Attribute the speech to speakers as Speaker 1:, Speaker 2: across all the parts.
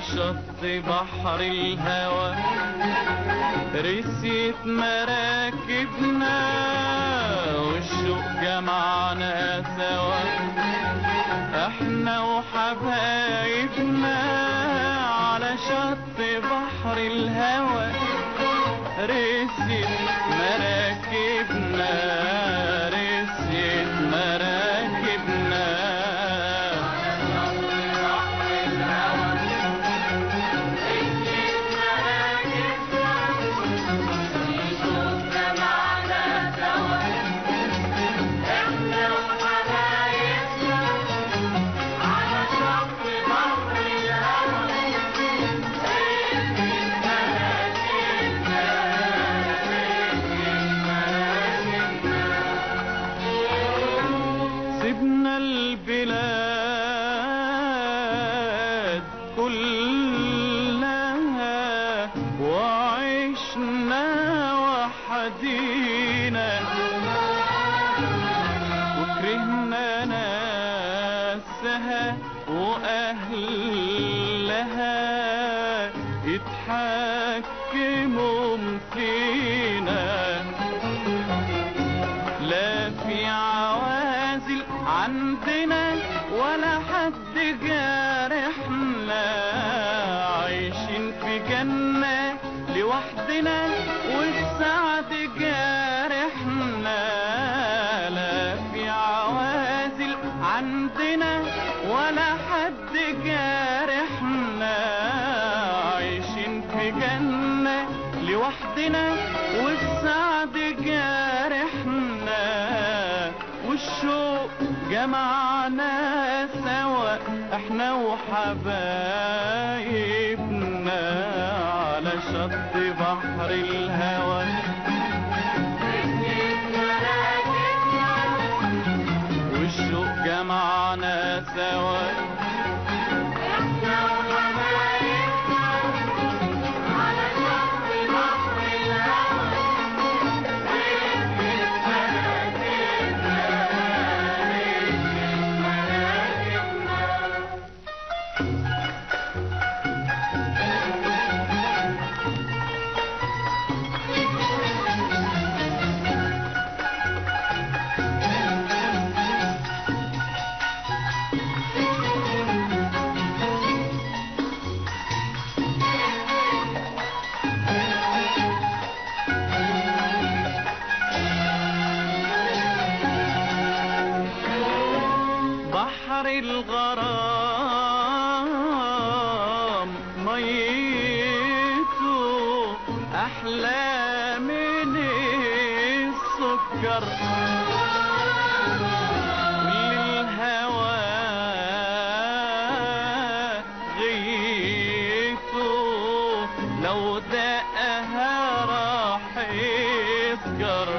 Speaker 1: شط بحر الهوى رسيت مراكبنا والشوق جمعنا سوا احنا وحبايبنا على شط بحر الهوى رسيت مراكبنا رسيت مراكبنا سيبنا البلاد كلها وعشنا وحدينا وكرهنا ناسها وأهلها يتحكموا فينا لا في عوازل عندنا ولا حد جارحنا عايشين في جنة لوحدنا والسعد جارحنا لا في عوازل عندنا ولا حد جارحنا عايشين في جنة لوحدنا والسعد جارحنا والشوق جمعنا سوا احنا وحبايبنا على شط بحر الهوى والشوق جمعنا سوا بحر الغرام ميته احلى من السكر والهوى غيته لو دقها راح يسكر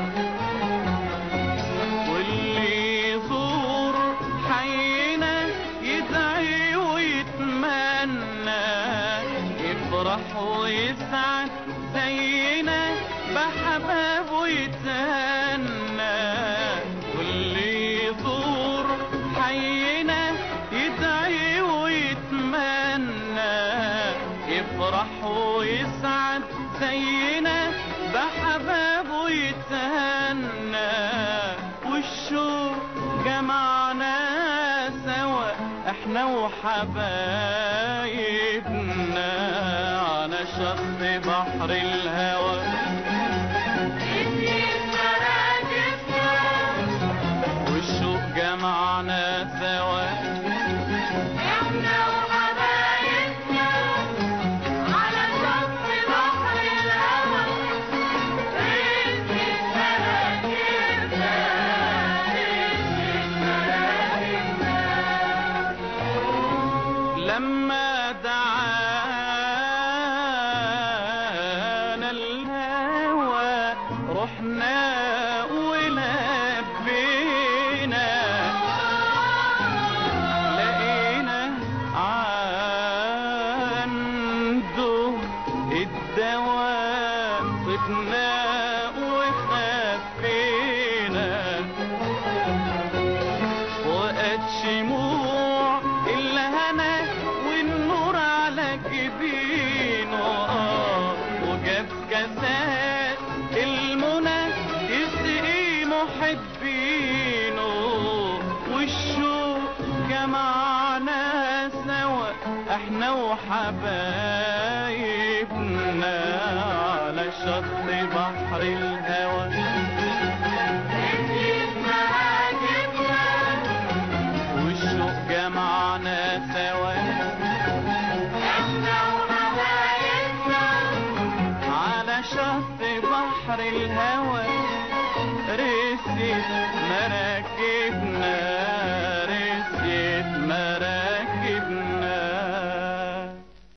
Speaker 1: واللي يزور حينا يدعي ويتمنى يفرح ويسعد زينا بحبابه يتهنى واللي يزور حينا يدعي ويتمنى يفرح ويسعد زينا بحبابه يتهنى والشوق جمعنا سوا احنا وحبايبنا على شط بحر الهوى والشوق جمعنا سوا لما دعانا الهوى رحنا ولبينا عايشينه والشوق جمعنا سوا احنا وحبايبنا على شط بحر الهوى والشوق جمعنا سوا على شط بحر الهوى رسي مراكبنا